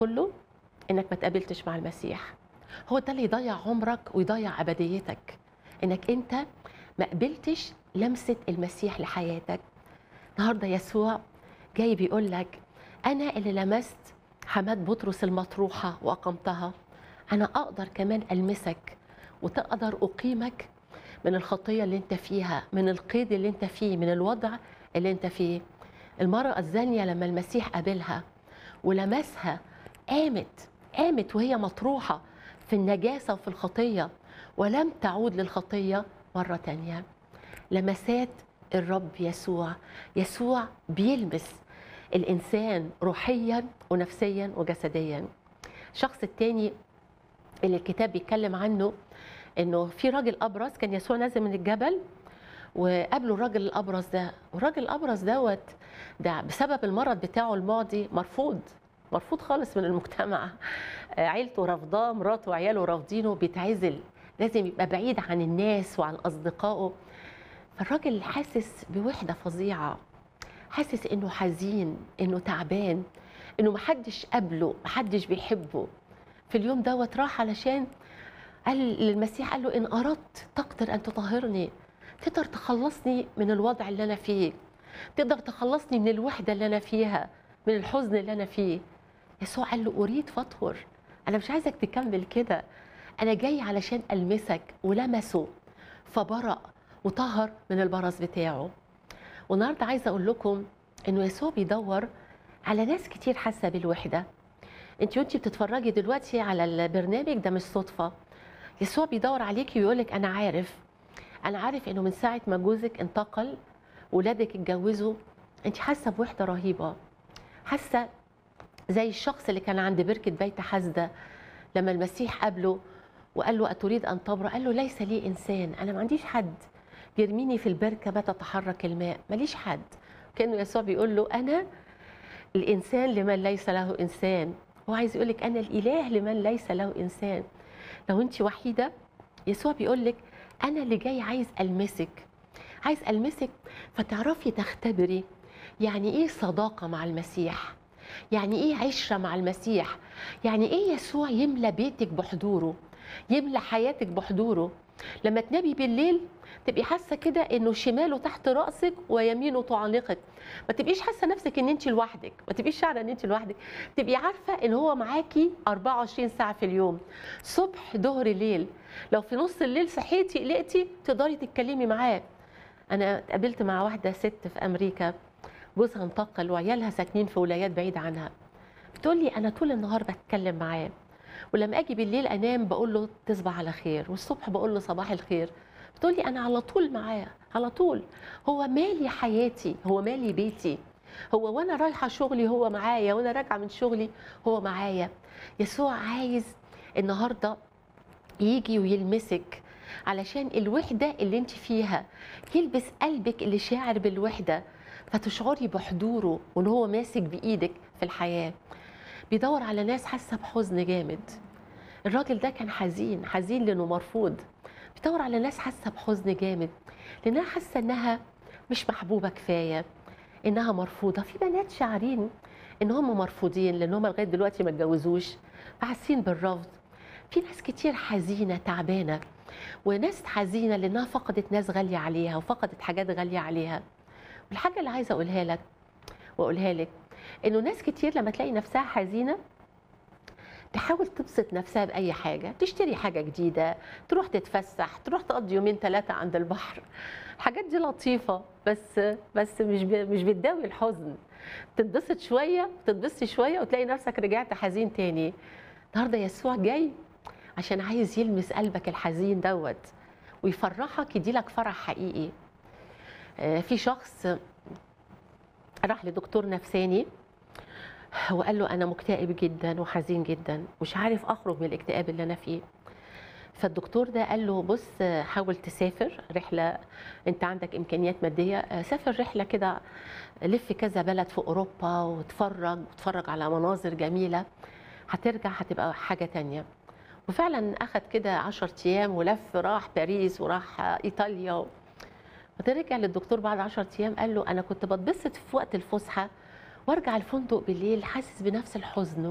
كله انك ما تقابلتش مع المسيح هو ده اللي يضيع عمرك ويضيع ابديتك انك انت ما قبلتش لمسه المسيح لحياتك النهارده يسوع جاي بيقول لك انا اللي لمست حماة بطرس المطروحه واقمتها انا اقدر كمان المسك وتقدر اقيمك من الخطيه اللي انت فيها من القيد اللي انت فيه من الوضع اللي انت فيه المرأة الزانية لما المسيح قابلها ولمسها قامت قامت وهي مطروحة في النجاسة وفي الخطية ولم تعود للخطية مرة تانية لمسات الرب يسوع يسوع بيلمس الإنسان روحيا ونفسيا وجسديا الشخص التاني اللي الكتاب بيتكلم عنه انه في راجل ابرص كان يسوع نازل من الجبل وقابله الراجل الابرص ده والراجل الابرص دوت ده بسبب المرض بتاعه الماضي مرفوض مرفوض خالص من المجتمع عيلته رافضاه مراته وعياله رافضينه بيتعزل لازم يبقى بعيد عن الناس وعن اصدقائه فالراجل حاسس بوحده فظيعه حاسس انه حزين انه تعبان انه محدش قابله محدش بيحبه في اليوم دوت راح علشان قال للمسيح قال له ان اردت تقدر ان تطهرني تقدر تخلصني من الوضع اللي انا فيه تقدر تخلصني من الوحده اللي انا فيها من الحزن اللي انا فيه يسوع قال له اريد فاطهر انا مش عايزك تكمل كده انا جاي علشان المسك ولمسه فبرأ وطهر من البرص بتاعه والنهارده عايزه اقول لكم انه يسوع بيدور على ناس كتير حاسه بالوحده انت وانت بتتفرجي دلوقتي على البرنامج ده مش صدفه يسوع بيدور عليكي ويقول لك انا عارف انا عارف انه من ساعه ما جوزك انتقل ولادك اتجوزوا انت حاسه بوحده رهيبه حاسه زي الشخص اللي كان عند بركه بيت حزده لما المسيح قابله وقال له اتريد ان تبرأ قال له ليس لي انسان انا ما عنديش حد يرميني في البركه ما تتحرك الماء ماليش حد كانه يسوع بيقول له انا الانسان لمن ليس له انسان هو عايز يقول لك انا الاله لمن ليس له انسان لو انت وحيده يسوع بيقول لك انا اللي جاي عايز المسك عايز المسك فتعرفي تختبري يعني ايه صداقه مع المسيح يعني ايه عشره مع المسيح يعني ايه يسوع يملى بيتك بحضوره يملى حياتك بحضوره لما تنامي بالليل تبقي حاسه كده انه شماله تحت راسك ويمينه تعانقك ما تبقيش حاسه نفسك ان انت لوحدك ما تبقيش شعره ان انت لوحدك تبقي عارفه ان هو معاكي 24 ساعه في اليوم صبح ظهر ليل لو في نص الليل صحيتي قلقتي تقدري تتكلمي معاه انا اتقابلت مع واحده ست في امريكا جوزها انتقل وعيالها ساكنين في ولايات بعيده عنها بتقول لي انا طول النهار بتكلم معاه ولما اجي بالليل انام بقول له تصبح على خير والصبح بقول له صباح الخير بتقول لي انا على طول معاه على طول هو مالي حياتي هو مالي بيتي هو وانا رايحه شغلي هو معايا وانا راجعه من شغلي هو معايا يسوع عايز النهارده يجي ويلمسك علشان الوحده اللي انت فيها يلبس قلبك اللي شاعر بالوحده فتشعري بحضوره وان هو ماسك بايدك في الحياه بيدور على ناس حاسه بحزن جامد الراجل ده كان حزين حزين لانه مرفوض بيدور على ناس حاسه بحزن جامد لانها حاسه انها مش محبوبه كفايه انها مرفوضه في بنات شاعرين ان هم مرفوضين لان هم لغايه دلوقتي ما اتجوزوش فحاسين بالرفض في ناس كتير حزينه تعبانه وناس حزينه لانها فقدت ناس غاليه عليها وفقدت حاجات غاليه عليها والحاجه اللي عايزه اقولها لك واقولها لك انه ناس كتير لما تلاقي نفسها حزينه تحاول تبسط نفسها باي حاجه تشتري حاجه جديده تروح تتفسح تروح تقضي يومين ثلاثه عند البحر الحاجات دي لطيفه بس بس مش مش بتداوي الحزن تتبسط شويه تتبسطي شويه وتلاقي نفسك رجعت حزين تاني النهارده يسوع جاي عشان عايز يلمس قلبك الحزين دوت ويفرحك يديلك فرح حقيقي في شخص راح لدكتور نفساني وقال له انا مكتئب جدا وحزين جدا مش عارف اخرج من الاكتئاب اللي انا فيه فالدكتور ده قال له بص حاول تسافر رحله انت عندك امكانيات ماديه سافر رحله كده لف كذا بلد في اوروبا وتفرج وتفرج على مناظر جميله هترجع هتبقى حاجه تانية وفعلا اخد كده 10 ايام ولف راح باريس وراح ايطاليا فترجع للدكتور بعد 10 ايام قال له انا كنت بتبسط في وقت الفسحه وارجع الفندق بالليل حاسس بنفس الحزن